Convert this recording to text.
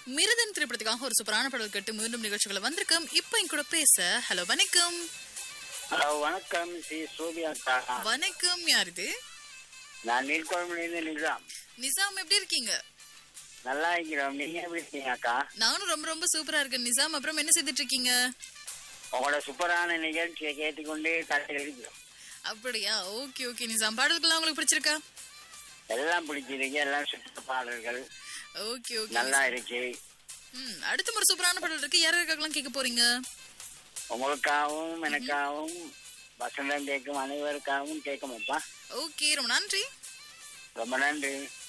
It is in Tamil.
மிருதன் திரைப்படத்துக்காக ஒரு சூப்பரான பாடல் கேட்டு மீண்டும் நிகழ்ச்சிகளை வந்திருக்கோம் இப்போ என் கூட பேச ஹலோ வணக்கம் ஹலோ வணக்கம் ஸ்ரீ சோபியா அக்கா வணக்கம் யார் இது நான் நீர்கோளம்லேருந்து நிஜாம் நிசாம் எப்படி இருக்கீங்க நல்லா இருக்கிறோம் நீங்க எப்படி இருக்கீங்க அக்கா நானும் ரொம்ப ரொம்ப சூப்பரா இருக்கேன் நிசாம் அப்புறம் என்ன செய்துட்டு இருக்கீங்க உங்களோட சூப்பரான நிகழ்ச்சியை கேட்டுக்கொண்டே கலையில் இருக்கிறோம் அப்படியா ஓகே ஓகே நிசாம் பாடல்கள்லாம் உங்களுக்கு பிடிச்சிருக்கா எல்லாம் பிடிச்சிருக்கு எல்லாம் சுற்று பாடல்கள் ஓகே ஓகே நல்லா இருக்கு ம் அடுத்த ஒரு சூப்பரான பாடல் இருக்கு யார் யாருக்கெல்லாம் கேட்க போறீங்க உங்களுக்காகவும் எனக்காகவும் வசந்தம் கேட்கும் அனைவருக்காகவும் கேட்குமாப்பா ஓகே ரொம்ப நன்றி ரொம்ப நன்றி